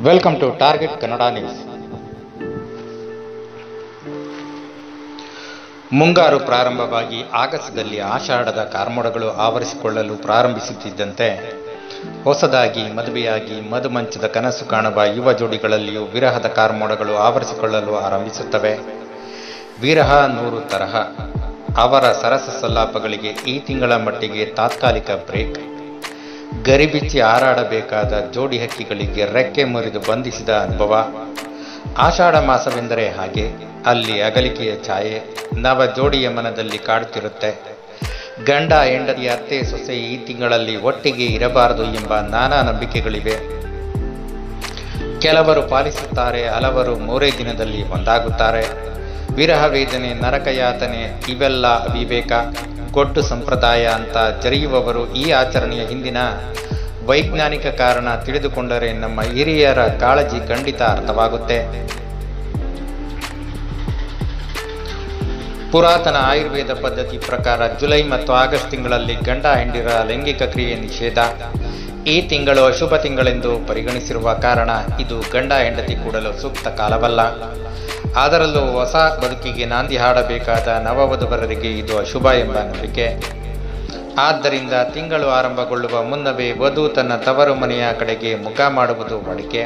welcome to Target Kannada news ಮುಂಗಾರು ಪ್ರಾರಂಭವಾಗಿ ಆಗಸದಲ್ಲಿ ಆಷಾಢದ ಕಾರ್ಮೋಡಗಳು ಆವರಿಸಿಕೊಳ್ಳಲು ಪ್ರಾರಂಭಿಸುತ್ತಿದ್ದಂತೆ ಹೊಸದಾಗಿ ಮದುವೆಯಾಗಿ ಮಧುಮಂಚದ ಕನಸು ಕಾಣುವ ಯುವ ಜೋಡಿಗಳಲ್ಲಿಯೂ ವಿರಹದ ಕಾರ್ಮೋಡಗಳು ಆವರಿಸಿಕೊಳ್ಳಲು ಆರಂಭಿಸುತ್ತವೆ ವಿರಹ ನೂರು ತರಹ ಅವರ ಸರಸ ಸಲ್ಲಾಪಗಳಿಗೆ ಈ ತಿಂಗಳ ಮಟ್ಟಿಗೆ ತಾತ್ಕಾಲಿಕ ಬ್ರೇಕ್ ಗರಿಬಿಚ್ಚಿ ಹಾರಾಡಬೇಕಾದ ಜೋಡಿ ಹಕ್ಕಿಗಳಿಗೆ ರೆಕ್ಕೆ ಮುರಿದು ಬಂಧಿಸಿದ ಅನುಭವ ಆಷಾಢ ಮಾಸವೆಂದರೆ ಹಾಗೆ ಅಲ್ಲಿ ಅಗಲಿಕೆಯ ಛಾಯೆ ನವ ಜೋಡಿಯ ಮನದಲ್ಲಿ ಕಾಡುತ್ತಿರುತ್ತೆ ಗಂಡ ಹೆಂಡತಿಯ ಅತ್ತೆ ಸೊಸೆ ಈ ತಿಂಗಳಲ್ಲಿ ಒಟ್ಟಿಗೆ ಇರಬಾರದು ಎಂಬ ನಾನಾ ನಂಬಿಕೆಗಳಿವೆ ಕೆಲವರು ಪಾಲಿಸುತ್ತಾರೆ ಹಲವರು ಮೂರೇ ದಿನದಲ್ಲಿ ಒಂದಾಗುತ್ತಾರೆ ವಿರಹ ವೇದನೆ ನರಕಯಾತನೆ ಇವೆಲ್ಲ ಅವಿವೇಕ ಗೊಡ್ಡು ಸಂಪ್ರದಾಯ ಅಂತ ಜರಿಯುವವರು ಈ ಆಚರಣೆಯ ಹಿಂದಿನ ವೈಜ್ಞಾನಿಕ ಕಾರಣ ತಿಳಿದುಕೊಂಡರೆ ನಮ್ಮ ಹಿರಿಯರ ಕಾಳಜಿ ಖಂಡಿತ ಅರ್ಥವಾಗುತ್ತೆ ಪುರಾತನ ಆಯುರ್ವೇದ ಪದ್ಧತಿ ಪ್ರಕಾರ ಜುಲೈ ಮತ್ತು ಆಗಸ್ಟ್ ತಿಂಗಳಲ್ಲಿ ಗಂಡ ಹೆಂಡಿರ ಲೈಂಗಿಕ ಕ್ರಿಯೆ ನಿಷೇಧ ಈ ತಿಂಗಳು ಅಶುಭ ತಿಂಗಳೆಂದು ಪರಿಗಣಿಸಿರುವ ಕಾರಣ ಇದು ಗಂಡ ಹೆಂಡತಿ ಕೂಡಲು ಸೂಕ್ತ ಕಾಲವಲ್ಲ ಅದರಲ್ಲೂ ಹೊಸ ಬದುಕಿಗೆ ನಾಂದಿ ಹಾಡಬೇಕಾದ ನವವಧುವರರಿಗೆ ಇದು ಅಶುಭ ಎಂಬ ನಂಬಿಕೆ ಆದ್ದರಿಂದ ತಿಂಗಳು ಆರಂಭಗೊಳ್ಳುವ ಮುನ್ನವೇ ವಧು ತನ್ನ ತವರು ಮನೆಯ ಕಡೆಗೆ ಮುಖ ಮಾಡುವುದು ವಾಡಿಕೆ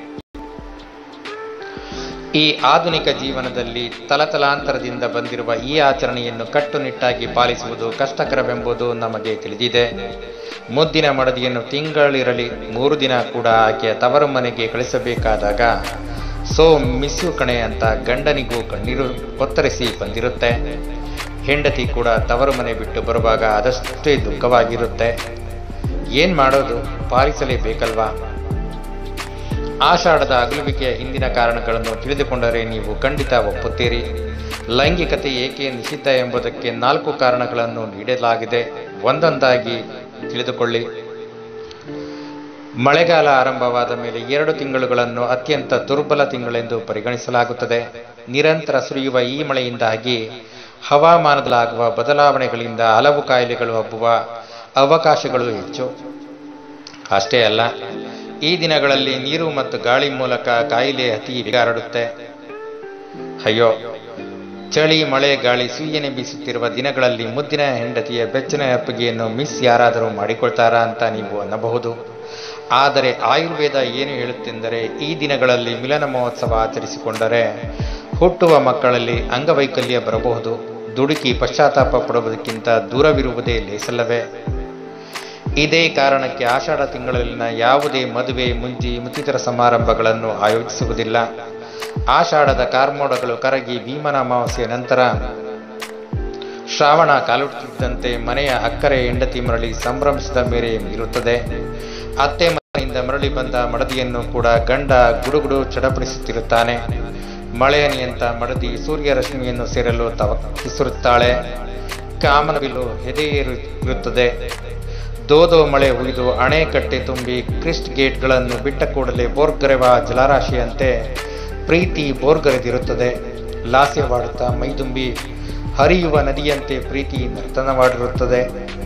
ಈ ಆಧುನಿಕ ಜೀವನದಲ್ಲಿ ತಲತಲಾಂತರದಿಂದ ಬಂದಿರುವ ಈ ಆಚರಣೆಯನ್ನು ಕಟ್ಟುನಿಟ್ಟಾಗಿ ಪಾಲಿಸುವುದು ಕಷ್ಟಕರವೆಂಬುದು ನಮಗೆ ತಿಳಿದಿದೆ ಮುದ್ದಿನ ಮಡದಿಯನ್ನು ತಿಂಗಳಿರಲಿ ಮೂರು ದಿನ ಕೂಡ ಆಕೆಯ ತವರು ಮನೆಗೆ ಕಳಿಸಬೇಕಾದಾಗ ಸೋ ಮಿಸ್ಸು ಕಣೆ ಅಂತ ಗಂಡನಿಗೂ ಕಣ್ಣೀರು ಒತ್ತರಿಸಿ ಬಂದಿರುತ್ತೆ ಹೆಂಡತಿ ಕೂಡ ತವರು ಮನೆ ಬಿಟ್ಟು ಬರುವಾಗ ಅದಷ್ಟೇ ದುಃಖವಾಗಿರುತ್ತೆ ಏನ್ ಮಾಡೋದು ಪಾಲಿಸಲೇಬೇಕಲ್ವಾ ಆಷಾಢದ ಅಗಲುವಿಕೆಯ ಹಿಂದಿನ ಕಾರಣಗಳನ್ನು ತಿಳಿದುಕೊಂಡರೆ ನೀವು ಖಂಡಿತ ಒಪ್ಪುತ್ತೀರಿ ಲೈಂಗಿಕತೆ ಏಕೆ ನಿಷಿದ್ಧ ಎಂಬುದಕ್ಕೆ ನಾಲ್ಕು ಕಾರಣಗಳನ್ನು ನೀಡಲಾಗಿದೆ ಒಂದೊಂದಾಗಿ ತಿಳಿದುಕೊಳ್ಳಿ ಮಳೆಗಾಲ ಆರಂಭವಾದ ಮೇಲೆ ಎರಡು ತಿಂಗಳುಗಳನ್ನು ಅತ್ಯಂತ ದುರ್ಬಲ ತಿಂಗಳೆಂದು ಪರಿಗಣಿಸಲಾಗುತ್ತದೆ ನಿರಂತರ ಸುರಿಯುವ ಈ ಮಳೆಯಿಂದಾಗಿ ಹವಾಮಾನದಲ್ಲಾಗುವ ಬದಲಾವಣೆಗಳಿಂದ ಹಲವು ಕಾಯಿಲೆಗಳು ಹಬ್ಬುವ ಅವಕಾಶಗಳು ಹೆಚ್ಚು ಅಷ್ಟೇ ಅಲ್ಲ ಈ ದಿನಗಳಲ್ಲಿ ನೀರು ಮತ್ತು ಗಾಳಿ ಮೂಲಕ ಕಾಯಿಲೆ ಅತಿ ಬೇಗ ಹರಡುತ್ತೆ ಅಯ್ಯೋ ಚಳಿ ಮಳೆ ಗಾಳಿ ಸುಯ್ಯನೆ ಬೀಸುತ್ತಿರುವ ದಿನಗಳಲ್ಲಿ ಮುದ್ದಿನ ಹೆಂಡತಿಯ ಬೆಚ್ಚನ ಅಪ್ಪಿಗೆಯನ್ನು ಮಿಸ್ ಯಾರಾದರೂ ಮಾಡಿಕೊಳ್ತಾರಾ ಅಂತ ನೀವು ಅನ್ನಬಹುದು ಆದರೆ ಆಯುರ್ವೇದ ಏನು ಹೇಳುತ್ತೆಂದರೆ ಈ ದಿನಗಳಲ್ಲಿ ಮಿಲನ ಮಹೋತ್ಸವ ಆಚರಿಸಿಕೊಂಡರೆ ಹುಟ್ಟುವ ಮಕ್ಕಳಲ್ಲಿ ಅಂಗವೈಕಲ್ಯ ಬರಬಹುದು ದುಡುಕಿ ಪಶ್ಚಾತ್ತಾಪ ಪಡುವುದಕ್ಕಿಂತ ದೂರವಿರುವುದೇ ಲೇಸಲ್ಲವೇ ಇದೇ ಕಾರಣಕ್ಕೆ ಆಷಾಢ ತಿಂಗಳಲ್ಲಿನ ಯಾವುದೇ ಮದುವೆ ಮುಂಜಿ ಮತ್ತಿತರ ಸಮಾರಂಭಗಳನ್ನು ಆಯೋಜಿಸುವುದಿಲ್ಲ ಆಷಾಢದ ಕಾರ್ಮೋಡಗಳು ಕರಗಿ ಭೀಮನ ಅಮಾವಾಸ್ಯೆಯ ನಂತರ ಶ್ರಾವಣ ಕಾಲುತ್ತಿದ್ದಂತೆ ಮನೆಯ ಅಕ್ಕರೆ ಹೆಂಡತಿ ಮರಳಿ ಸಂಭ್ರಮಿಸಿದ ಮೇರೆ ಇರುತ್ತದೆ ಅತ್ತೆ ಮನೆಯಿಂದ ಮರಳಿ ಬಂದ ಮಡದಿಯನ್ನು ಕೂಡ ಗಂಡ ಗುಡುಗುಡು ಚಡಪಡಿಸುತ್ತಿರುತ್ತಾನೆ ಮಳೆಯ ನಿಯಂತ ಮಡದಿ ಸೂರ್ಯ ರಶ್ಮಿಯನ್ನು ಸೇರಲು ತವಕಿಸಿರುತ್ತಾಳೆ ಕಾಮನಬಿಲ್ಲು ಎದೆಯೇರುತ್ತದೆ ದೋದೋ ಮಳೆ ಹುಯ್ದು ಅಣೆಕಟ್ಟೆ ತುಂಬಿ ಕ್ರಿಸ್ಟ್ ಗೇಟ್ಗಳನ್ನು ಬಿಟ್ಟ ಕೂಡಲೇ ಬೋರ್ಗರೆವ ಜಲರಾಶಿಯಂತೆ ಪ್ರೀತಿ ಬೋರ್ಗರೆದಿರುತ್ತದೆ ಲಾಸ್ಯವಾಡುತ್ತಾ ಮೈದುಂಬಿ ಹರಿಯುವ ನದಿಯಂತೆ ಪ್ರೀತಿ ನರ್ತನವಾಡಿರುತ್ತದೆ